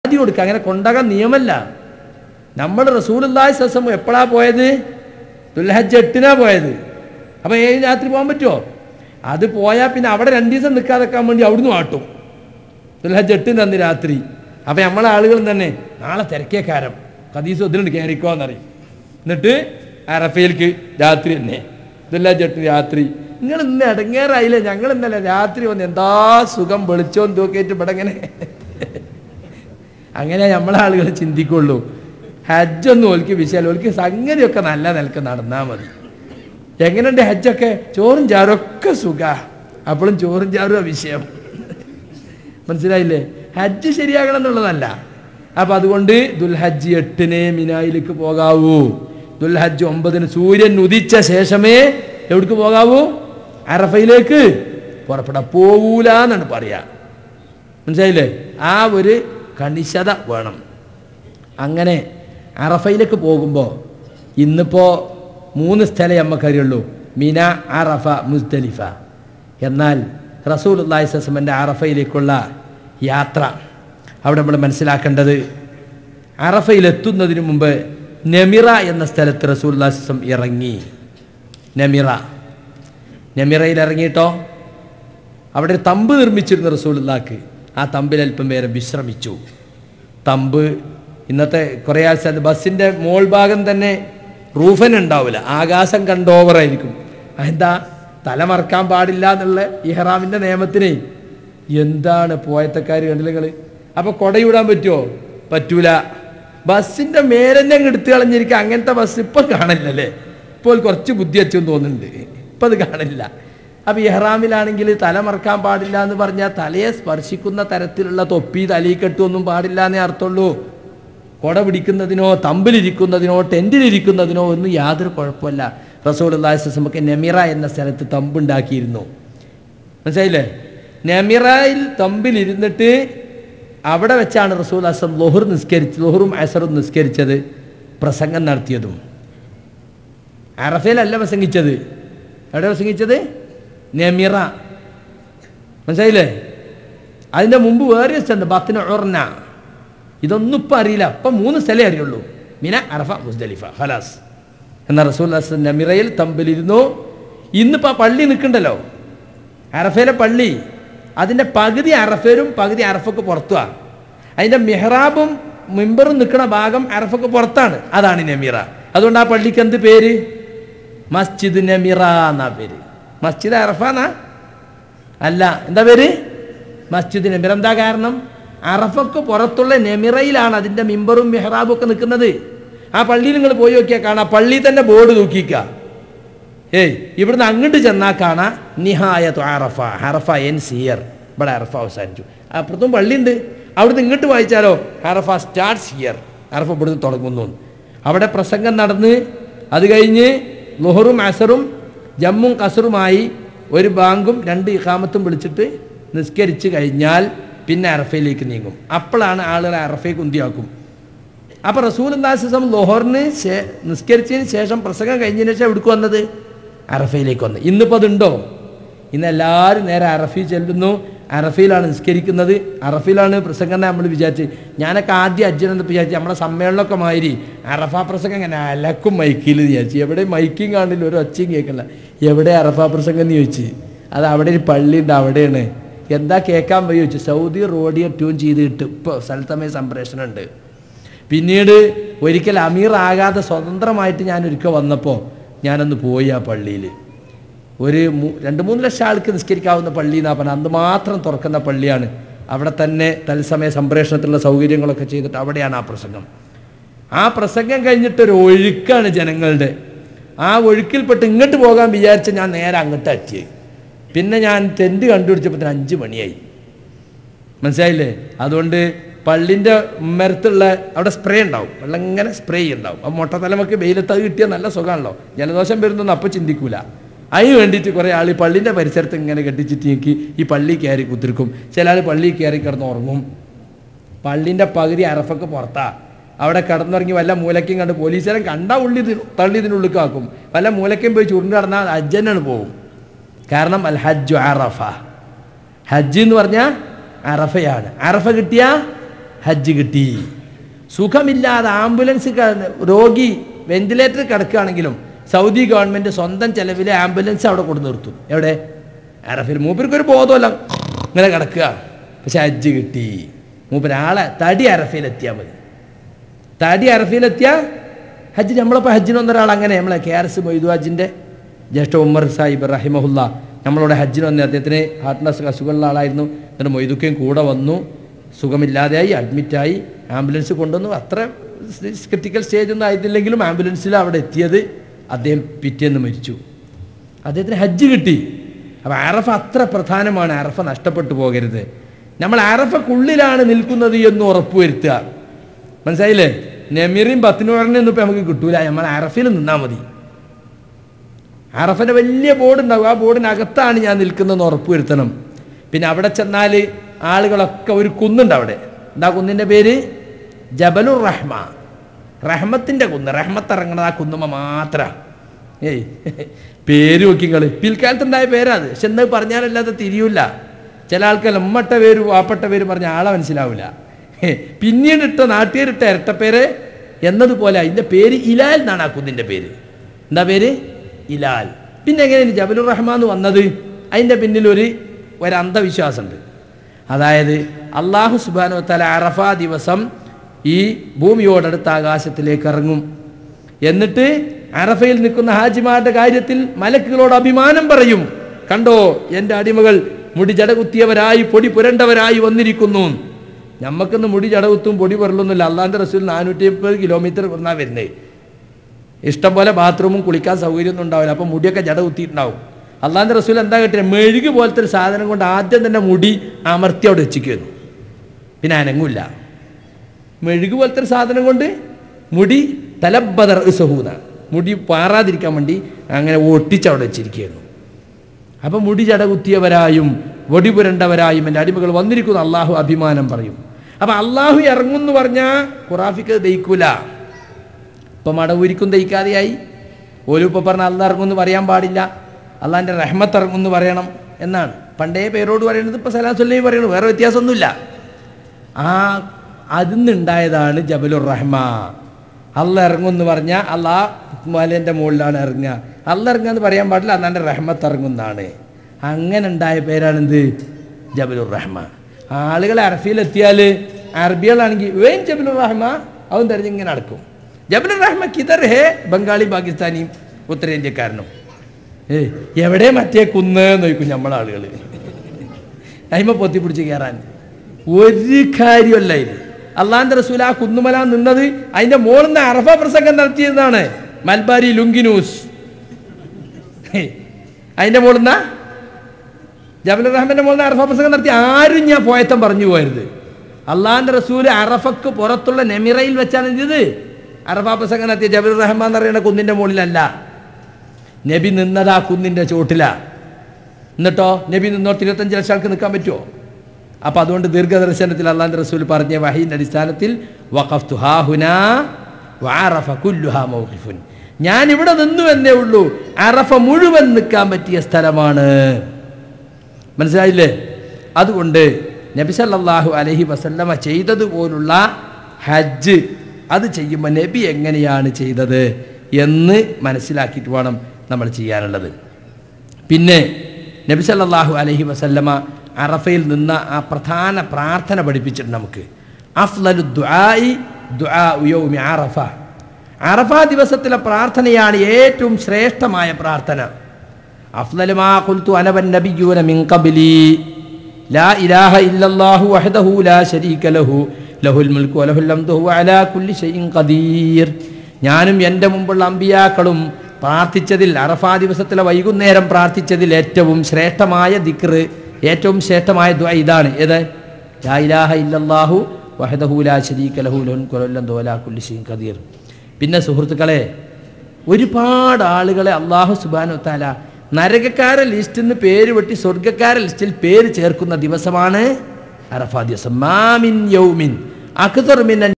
ആദ്യം കൊടുക്കുക അങ്ങനെ കൊണ്ടാകാൻ നിയമല്ല നമ്മൾ റസൂലുള്ളാഹി സസം എപ്പോഴാ പോയത് ദുൽഹജ്ജ് എട്ടിനാ പോയത് അപ്പോൾ ഏഴ് രാത്രി പോകാൻ പറ്റുമോ അത് പോയാൽ പിന്നെ അവിടെ രണ്ട് ദിവസം നിൽക്കാതെക്കാൻ വേണ്ടി അവിടുന്ന് ആട്ടും ദുൽഹജ്ജ് എട്ടിന് അന്ന് രാത്രി അപ്പം നമ്മളെ ആളുകളും തന്നെ നാളെ തിരക്കേക്കാരം കദീസ് ഒന്നിനുണ്ട് കയറിക്കോന്നറിയും എന്നിട്ട് അറഫയിലേക്ക് രാത്രി തന്നെ ദുൽഹജ്ജ് എട്ട് രാത്രി നിങ്ങൾ ഇന്ന് ഇടങ്ങേറായില്ലേ ഞങ്ങൾ ഇന്നലെ രാത്രി വന്ന് എന്താ സുഖം വെളിച്ചോന്ന് തൂക്കിയിട്ട് ഇവിടെ ഇങ്ങനെ അങ്ങനെ നമ്മളെ ആളുകൾ ചിന്തിക്കുള്ളൂ ഹജ്ജൊന്നും ഓൽക്ക് വിഷയമല്ല ഓൽക്ക് സംഗതിയൊക്കെ നല്ല നിലക്ക് നടന്നാൽ മതി എങ്ങനെയുണ്ട് ഹജ്ജൊക്കെ ചോറും ചാറും ഒക്കെ സുഖ അപ്പോഴും ചോറും ചാറും വിഷയം മനസ്സിലായില്ലേ ഹജ്ജ് ശരിയാകണം എന്നുള്ളതല്ല അപ്പം അതുകൊണ്ട് ദുൽഹജ്ജ് എട്ടിന് മിനായിലേക്ക് പോകാവൂ ദുൽഹജ്ജ് ഒമ്പതിന് സൂര്യൻ ഉദിച്ച ശേഷമേ എവിടേക്ക് പോകാവൂ അറഫയിലേക്ക് പുറപ്പെടാൻ പോകൂല എന്നാണ് പറയാ മനസ്സിലായില്ലേ ആ ഒരു കണിശത വേണം അങ്ങനെ അറഫയിലേക്ക് പോകുമ്പോൾ ഇന്നിപ്പോൾ മൂന്ന് സ്ഥലം നമുക്കറിയുള്ളൂ മിന അറഫ മുസ്ദലിഫ എന്നാൽ റസൂൽ അള്ളാഹിസ്മൻ്റെ അറഫയിലേക്കുള്ള യാത്ര അവിടെ നമ്മൾ മനസ്സിലാക്കേണ്ടത് അറഫയിലെത്തുന്നതിന് മുമ്പ് നെമിറ എന്ന സ്ഥലത്ത് റസൂൽ അള്ളാഹിസ്ലം ഇറങ്ങി നെമിറ നെമിറയിൽ ഇറങ്ങിയിട്ടോ അവിടെ ഒരു തമ്പ് നിർമ്മിച്ചിരുന്നു റസൂലുള്ളാക്ക് ആ തമ്പിൽ അല്പം പേരെ വിശ്രമിച്ചു തമ്പ് ഇന്നത്തെ കുറേ ആൾ സ്ഥലത്ത് ബസ്സിൻ്റെ മോൾ ഭാഗം തന്നെ റൂഫൻ ഉണ്ടാവില്ല ആകാശം കണ്ട് ഓവറായിരിക്കും എന്താ തല മറക്കാൻ പാടില്ല എന്നുള്ള ഇഹ്റാമിൻ്റെ നിയമത്തിന് എന്താണ് പോയത്തക്കാർ കണ്ടില്ല നിങ്ങൾ അപ്പോൾ കൊടയൂടാൻ പറ്റുമോ പറ്റൂല ബസ്സിൻ്റെ മേലെന്നെ അങ്ങ് എടുത്തു കളഞ്ഞിരിക്കുക അങ്ങനത്തെ ബസ് ഇപ്പം കാണില്ലല്ലേ ഇപ്പോൾ കുറച്ച് ബുദ്ധി വെച്ചെന്ന് തോന്നുന്നുണ്ട് ഇപ്പം അത് കാണില്ല അപ്പോൾ ഇഹ്റാമിലാണെങ്കിൽ തല മറക്കാൻ പാടില്ല എന്ന് പറഞ്ഞാൽ തലയെ സ്പർശിക്കുന്ന തരത്തിലുള്ള തൊപ്പി തലയിൽ കെട്ടുമൊന്നും പാടില്ല എന്നേ അർത്ഥമുള്ളൂ കൊട പിടിക്കുന്നതിനോ തമ്പിലിരിക്കുന്നതിനോ ടെൻറ്റിലിരിക്കുന്നതിനോ ഒന്നും യാതൊരു കുഴപ്പമില്ല റസൂൽ നമുക്ക് നെമിറ എന്ന സ്ഥലത്ത് തമ്പുണ്ടാക്കിയിരുന്നു മനസ്സിലായില്ലേ നെമിറയിൽ തമ്പിലിരുന്നിട്ട് അവിടെ വെച്ചാണ് റസൂൽ അസം ലൊഹുർ നിസ്കരിച്ച് ലൊഹറും അസറും നിസ്കരിച്ചത് പ്രസംഗം നടത്തിയതും അറഫയിലല്ല പ്രസംഗിച്ചത് എവിടെ പ്രസംഗിച്ചത് നെമിറ മനസ്സിലായില്ലേ അതിൻ്റെ മുമ്പ് വേറെ സ്ഥലമുണ്ട് ബത്തിന് ഉറന ഇതൊന്നും ഇപ്പം അറിയില്ല ഇപ്പം മൂന്ന് സ്ഥലമേ അറിയുള്ളൂ മിന അറഫ മുസ്ദലിഫ ഹലാസ് എന്നാൽ റസൂൽ നമിറയിൽ തമ്പിലിരുന്നു ഇന്നിപ്പോൾ ആ പള്ളി നിൽക്കണ്ടല്ലോ അറഫയിലെ പള്ളി അതിൻ്റെ പകുതി അറഫയിലും പകുതി അറഫക്ക് പുറത്തുമാണ് അതിൻ്റെ മെഹ്റാബും മിമ്പറും നിൽക്കുന്ന ഭാഗം അറഫക്ക് പുറത്താണ് അതാണ് നമിറ അതുകൊണ്ട് ആ പള്ളിക്ക് എന്ത് പേര് മസ്ജിദ് നമിറ എന്നാ പേര് മസ്ജിദ് അറഫ എന്നാ അല്ല എന്താ പേര് മസ്ജിദ് നമിറ എന്താ കാരണം അറഫക്ക് പുറത്തുള്ള നെമിറയിലാണ് അതിൻ്റെ മിമ്പറും മെഹ്റാബും ഒക്കെ നിൽക്കുന്നത് ആ പള്ളിയിൽ നിങ്ങൾ പോയി നോക്കിയാൽ കാണാം പള്ളി തന്നെ ബോർഡ് നോക്കിക്കുക ഏയ് ഇവിടുന്ന് അങ്ങോട്ട് ചെന്നാൽ കാണാം നിഹായത്ത് അറഫ ഹറഫ എൻ സിയർ ഇവിടെ അറഫ അവസാനിച്ചു അപ്പുറത്തും പള്ളിയുണ്ട് അവിടുന്ന് ഇങ്ങോട്ട് വായിച്ചാലോ അറഫ സ്റ്റാർട്ട്സ് ഹിയർ അറഫ ഇവിടുന്ന് തുടങ്ങുന്നു അവിടെ പ്രസംഗം നടന്ന് അത് കഴിഞ്ഞ് ലുഹറും അസറും ജമ്മും കസറുമായി ഒരു ബാങ്കും രണ്ട് ഇഖാമത്തും വിളിച്ചിട്ട് നിസ്കരിച്ച് കഴിഞ്ഞാൽ പിന്നെ അറഫയിലേക്ക് നീങ്ങും അപ്പോഴാണ് ആളുകൾ അറഫയെ കുന്തിയാക്കും അപ്പോൾ റസൂൽ ദാസം ലോഹറിന് ശേ- നിസ്കരിച്ചതിന് ശേഷം പ്രസംഗം കഴിഞ്ഞതിന് ശേഷം എവിടേക്ക് വന്നത് അറഫയിലേക്ക് വന്നത് ഇന്നിപ്പോൾ അതുണ്ടോ ഇന്ന് എല്ലാവരും നേരെ അറഫയിൽ ചെല്ലുന്നു അറഫയിലാണ് നിസ്കരിക്കുന്നത് അറഫയിലാണ് പ്രസംഗം നമ്മൾ വിചാരിച്ച് ഞാനൊക്കെ ആദ്യം അജ്ജനെന്ന് വിചാരിച്ച് നമ്മുടെ സമ്മേളനമൊക്കെ മാതിരി അറഫ പ്രസംഗം ഇങ്ങനെ അലക്കും മൈക്കിൽ വിചാരിച്ചു എവിടെ മൈക്കും കാണില്ല ഒരു ഒച്ചയും കേൾക്കില്ല എവിടെ അറഫ പ്രസംഗം എന്ന് ചോദിച്ച് അത് അവിടെ ഒരു പള്ളിയുണ്ട് അവിടെയാണ് എന്താ കേൾക്കാൻ പോയി ചോദിച്ചു സൗദി റോഡിയോ ട്യൂൺ ചെയ്തിട്ട് ഇപ്പോൾ സ്ഥലത്തമേ സംപ്രേഷണം ഉണ്ട് പിന്നീട് ഒരിക്കൽ അമീർ ആകാതെ സ്വതന്ത്രമായിട്ട് ഞാൻ ഒരിക്കൽ വന്നപ്പോൾ ഞാനൊന്ന് പോയി ആ പള്ളിയിൽ ഒരു മൂ- രണ്ട് മൂന്ന് ലക്ഷം ആൾക്ക് നിസ്കരിക്കാവുന്ന പള്ളി എന്നാ പറഞ്ഞാൽ അന്ന് മാത്രം തുറക്കുന്ന പള്ളിയാണ് അവിടെ തന്നെ തത്സമയ സംപ്രേഷണത്തിലുള്ള സൗകര്യങ്ങളൊക്കെ ചെയ്തിട്ട് അവിടെയാണ് ആ പ്രസംഗം ആ പ്രസംഗം കഴിഞ്ഞിട്ടൊരു ഒഴുക്കാണ് ജനങ്ങളുടെ ആ ഒഴുക്കിൽപ്പെട്ട് ഇങ്ങോട്ട് പോകാൻ വിചാരിച്ച ഞാൻ നേരെ അങ്ങോട്ട് എത്തി പിന്നെ ഞാൻ ടെൻറ്റ് കണ്ടുപിടിച്ചപ്പോൾ അഞ്ച് മണിയായി മനസ്സിലായില്ലേ അതുകൊണ്ട് പള്ളിൻ്റെ മരത്തുള്ള അവിടെ സ്പ്രേ ഉണ്ടാവും വെള്ളം ഇങ്ങനെ സ്പ്രേ ഉണ്ടാവും ആ മുട്ട തലമൊക്കെ വെയിലത്ത് അത് കിട്ടിയാൽ നല്ല സുഖമാണല്ലോ ജലദോഷം വരുന്നൊന്നും അപ്പം ചിന്തിക്കൂല അതിന് വേണ്ടിയിട്ട് കുറേ ആൾ ഈ പള്ളിൻ്റെ പരിസരത്ത് ഇങ്ങനെ കെട്ടിച്ചിട്ട് എനിക്ക് ഈ പള്ളി കയറി കുത്തിരിക്കും ചില ആൾ പള്ളി കയറി കിടന്ന് ഉറങ്ങും പള്ളിൻ്റെ പകുതി അറഫക്ക് പുറത്താ അവിടെ കിടന്നിറങ്ങി വല്ല മൂലയ്ക്കും കണ്ട് പോലീസുകാരൻ കണ്ടാ ഉള്ളി ഇത് തള്ളി ഇതിനുള്ളിൽ ആക്കും വല്ല മൂലയ്ക്കും പോയി ചുരുണ്ട് കിടന്നാൽ അജ്ജനാണ് പോകും കാരണം അൽ ഹജ്ജു അറഫ ഹജ്ജ് എന്ന് പറഞ്ഞാൽ അറഫയാണ് അറഫ കിട്ടിയ ഹജ്ജ് കിട്ടി സുഖമില്ലാതെ ആംബുലൻസ് ക- രോഗി വെന്റിലേറ്റർ കിടക്കുകയാണെങ്കിലും സൗദി ഗവൺമെന്റ് സ്വന്തം ചെലവിൽ ആംബുലൻസ് അവിടെ കൊണ്ടു നിർത്തും എവിടെ അറഫിൽ മൂപ്പർക്ക് ഒരു ബോധമല്ല ഇങ്ങനെ കിടക്കുക പക്ഷെ ഹജ്ജ് കിട്ടി മൂപ്പര് ആളെ തടി അറഫയിലെത്തിയാൽ മതി തടി അറഫയിലെത്തിയ ഹജ്ജ് നമ്മളപ്പോൾ ഹജ്ജിന് വന്ന ഒരാൾ അങ്ങനെ നമ്മളെ കെ ആർ എസ് മൊയ്തു ഹജ്ജിൻ്റെ ജ്യേഷ്ഠ ഉമ്മർ സാഹിബ് റഹിമഹുല്ല നമ്മളോട് ഹജ്ജിന് വന്ന അദ്ദേഹത്തിന് ഹാർട്ടിന് അസുഖ അസുഖമുള്ള ആളായിരുന്നു എന്നിട്ട് മൊയ്തുക്കയും കൂടെ വന്നു സുഖമില്ലാതെയായി അഡ്മിറ്റായി ആംബുലൻസ് കൊണ്ടുവന്നു അത്ര ക്രിട്ടിക്കൽ സ്റ്റേജ് ഒന്നും ആയിരുന്നില്ലെങ്കിലും ആംബുലൻസിൽ അവിടെ എത്തിയത് അദ്ദേഹം പിറ്റേന്ന് മരിച്ചു അദ്ദേഹത്തിന് ഹജ്ജ് കിട്ടി അപ്പം അറഫ അത്ര പ്രധാനമാണ് അറഫ നഷ്ടപ്പെട്ടു പോകരുത് നമ്മൾ അറഫക്കുള്ളിലാണ് നിൽക്കുന്നത് എന്ന് ഉറപ്പുവരുത്തുക മനസ്സിലായില്ലേ നെമിറിയും പത്തിനൂറിനും ഇപ്പം നമുക്ക് കിട്ടൂല നമ്മൾ അറഫിൽ നിന്നാൽ മതി അറഫൻ്റെ വലിയ ബോർഡ് ഉണ്ടാവും ആ ബോർഡിനകത്താണ് ഞാൻ നിൽക്കുന്നതെന്ന് ഉറപ്പുവരുത്തണം പിന്നെ അവിടെ ചെന്നാൽ ആളുകളൊക്കെ ഒരു കുന്നുണ്ട് അവിടെ എന്താ കുന്നിൻ്റെ പേര് ജബലുർ റഹ്മ റഹ്മത്തിൻ്റെ കുന്ന് റഹ്മത്ത് ഇറങ്ങണത് ആ കുന്നുമ്മ മാത്രം ഏയ് പേര് നോക്കിങ്ങള് പിൽക്കാലത്തുണ്ടായ പേരാ അത് പക്ഷെ എന്താ പറഞ്ഞാലല്ലാതെ തിരിയൂല ചില ആൾക്കാർ ഉമ്മട്ട പേര് വാപ്പട്ട പേര് പറഞ്ഞ ആളെ മനസ്സിലാവില്ല ഹേ, പിന്നീട് ഇട്ട നാട്ടുകാരിട്ട ഇരട്ടപ്പേര് എന്നതുപോലെ അതിൻ്റെ പേര് ഇലാൽ എന്നാണ് ആ കുന്നിൻ്റെ പേര് എന്താ പേര് ഇലാൽ പിന്നെ എങ്ങനെയാണ് ജബലുർ റഹ്മാൻ വന്നത് അതിൻ്റെ പിന്നിൽ ഒരു ഒരു അന്ധവിശ്വാസമുണ്ട് അതായത് അള്ളാഹു സുബാനു തല അറഫ ദിവസം ഈ ഭൂമിയോടടുത്ത ആകാശത്തിലേക്ക് ഇറങ്ങും എന്നിട്ട് അറഫയിൽ നിൽക്കുന്ന ഹാജിമാരുടെ കാര്യത്തിൽ മലക്കുകളോട് അഭിമാനം പറയും കണ്ടോ എൻ്റെ അടിമകൾ മുടി ജടകുത്തിയവരായി പൊടി പുരണ്ടവരായി വന്നിരിക്കുന്നു ഞമ്മക്കൊന്ന് മുടി ജടകുത്തും പൊടി പുരളൊന്നുമില്ല അള്ളാന്റെ റസൂൽ നാനൂറ്റി മുപ്പത് കിലോമീറ്റർ വന്നാ വരുന്നത് ഇഷ്ടം പോലെ ബാത്റൂമും കുളിക്കാൻ സൗകര്യമൊന്നും ഉണ്ടാവില്ല അപ്പം മുടിയൊക്കെ ജട കുത്തിയിട്ടുണ്ടാവും അള്ളാന്റെ റസൂൽ എന്താ കിട്ടിയത് മെഴുക് പോലത്തെ ഒരു സാധനം കൊണ്ട് ആദ്യം തന്നെ മുടി അമർത്തി അവിടെ വെച്ചിരിക്കുന്നു പിന്നെ അനങ്ങൂല്ല മെഴുക് പോലത്തെ ഒരു സാധനം കൊണ്ട് മുടി തലബദർ സഹൂന മുടി പാറാതിരിക്കാൻ വേണ്ടി അങ്ങനെ ഒട്ടിച്ച് അവിടെ വെച്ചിരിക്കുകയായിരുന്നു അപ്പം മുടി ജട കുത്തിയവരായും വടി പുരണ്ടവരായും എൻ്റെ അടിമകൾ വന്നിരിക്കുന്നു അള്ളാഹു അഭിമാനം പറയും അപ്പം അള്ളാഹു ഇറങ്ങുമെന്ന് പറഞ്ഞാൽ ഖുറാഫിക്ക് അത് ദഹിക്കൂല ഇപ്പം മടവൂരിക്കും ദഹിക്കാതെയായി ഓരോ ഇപ്പം പറഞ്ഞ അല്ല ഇറങ്ങുമെന്ന് പറയാൻ പാടില്ല അള്ളാഹിൻ്റെ റഹ്മത്ത് ഇറങ്ങുമെന്ന് പറയണം എന്നാണ് പണ്ടേ പേരോട് പറയുന്നത് ഇപ്പം സലാസുല്ലയും പറയണു വേറെ വ്യത്യാസമൊന്നുമില്ല ആ അതിന്നുണ്ടായതാണ് ജബലുർ റഹ്മ അല്ല ഇറങ്ങുമെന്ന് പറഞ്ഞാൽ അള്ളാ മലേൻ്റെ മുകളിലാണ് ഇറങ്ങുക അല്ല ഇറങ്ങുക എന്ന് പറയാൻ പാടില്ല അന്നാൻ്റെ റഹ്മത്ത് ഇറങ്ങുന്നതാണ് അങ്ങനെ ഉണ്ടായ പേരാണെന്ത് ജബലുർ റഹ്മ ആളുകൾ അറഫിയിലെത്തിയാൽ അറബികളാണെങ്കിൽ വേൻ ജബലുർ റഹ്മ അവൻ തെരഞ്ഞ് ഇങ്ങനെ നടക്കും ജബലുർ റഹ്മ കിതർ ഹേ ബംഗാളി പാകിസ്ഥാനിയും ഉത്തരേന്ത്യക്കാരനും ഏ എവിടെ മറ്റേ കുന്ന് എന്ന് ചോദിക്കും നമ്മളാളുകൾ അയിമ പൊത്തി പിടിച്ച് കയറാൻ ഒരു കാര്യമല്ല ഇത് അള്ളാന്റെ റസൂൽ ആ കുന്നുമല നിന്നത് അതിന്റെ മുകളിൽ നിന്ന് അറഫ പ്രസംഗം നടത്തിയതാണ് മൽബാരി ലുങ്കിനൂസ് ഹേ, അതിന്റെ മുകളിൽ നിന്ന് ജബലുർ റഹ്മാന്റെ മുകളിൽ നിന്ന് അറഫ പ്രസംഗം നടത്തി ആരും ഞാൻ പോയത്തം പറഞ്ഞു പോയത് അള്ളാന്റെ റസൂല് അറഫക്ക് പുറത്തുള്ള നെമിറയിൽ വെച്ചാണ് ഇത് അറഫ പ്രസംഗം നടത്തിയ ജബലുർ റഹ്മാൻ എന്ന് പറയുന്ന കുന്നിന്റെ മുകളിലല്ല നബി നിന്നത് ആ കുന്നിന്റെ ചോട്ടിലാ എന്നിട്ടോ നബി നിന്നോട്ട് ഇരുപത്തഞ്ച് ലക്ഷം ആൾക്ക് നിൽക്കാൻ പറ്റുമോ അപ്പം അതുകൊണ്ട് ദീർഘദർശനത്തിൽ അള്ളാന്റെ റസൂൽ പറഞ്ഞ വഹീൻ്റെ അടിസ്ഥാനത്തിൽ വഖഫ്തു ഹാ ഹുനാ വഅറഫ കുല്ലുഹാ മൗഖിഫുൻ ഞാൻ ഇവിടെ നിന്നു എന്നേ ഉള്ളൂ അറഫ മുഴുവൻ നിൽക്കാൻ പറ്റിയ സ്ഥലമാണ് മനസ്സിലായില്ലേ അതുകൊണ്ട് നബി സല്ലല്ലാഹു അലൈഹി വസല്ലമ ചെയ്തതുപോലുള്ള ഹജ്ജ് അത് ചെയ്യുമ്പോൾ നബി എങ്ങനെയാണ് ചെയ്തത് എന്ന് മനസ്സിലാക്കിയിട്ട് വേണം നമ്മൾ ചെയ്യാനുള്ളത് പിന്നെ നബി സല്ലല്ലാഹു അലൈഹി വസല്ലമ അറഫയിൽ നിന്ന ആ പ്രധാന പ്രാർത്ഥന പഠിപ്പിച്ചിട്ടുണ്ട് നമുക്ക് അഫ്ലലു ദുആഇ ദുആഉ യൗമി അറഫ അറഫ ദിവസത്തിലെ പ്രാർത്ഥനയാണ് ഏറ്റവും ശ്രേഷ്ഠമായ പ്രാർത്ഥന അഫ്ലലു മാ ഖുൽതു അന വന്നബിയ്യൂന മിൻ ഖബ്ലി ലാ ഇലാഹ ഇല്ലല്ലാഹു വഹ്ദഹു ലാ ശരീക ലഹു ലഹുൽ മുൽക്കു വലഹുൽ ഹംദു ഹുവ അലാ കുല്ലി ഷൈഇൻ ഖദീർ ഞാനും എൻ്റെ മുമ്പുള്ള അമ്പിയാക്കളും പ്രാർത്ഥിച്ചതിൽ അറഫാ ദിവസത്തിലെ വൈകുന്നേരം പ്രാർത്ഥിച്ചതിൽ ഏറ്റവും ശ്രേഷ്ഠമായ ദിക്റ് ഏറ്റവും ശ്രേഷ്ഠമായ ദുആ ഇതാണ് ഏത് ലാ ഇലാഹ ഇല്ലല്ലാഹു വഹദഹു ലാ ശരീക ലഹു ലഹുൽ മുൽക്കു വലഹുൽ ഹംദു ഹുവ അലാ കുല്ലി ഷൈഇൻ ഖദീർ പിന്നെ സുഹൃത്തുക്കളെ ഒരുപാട് ആളുകളെ അള്ളാഹു സുബാനു താല നരകക്കാരെ ലിസ്റ്റിൽ നിന്ന് പേര് വെട്ടി സ്വർഗക്കാരെ ലിസ്റ്റിൽ പേര് ചേർക്കുന്ന ദിവസമാണ് അറഫാ ദിവസം മാമിൻ യൗമിൻ അക്തർ മിൻ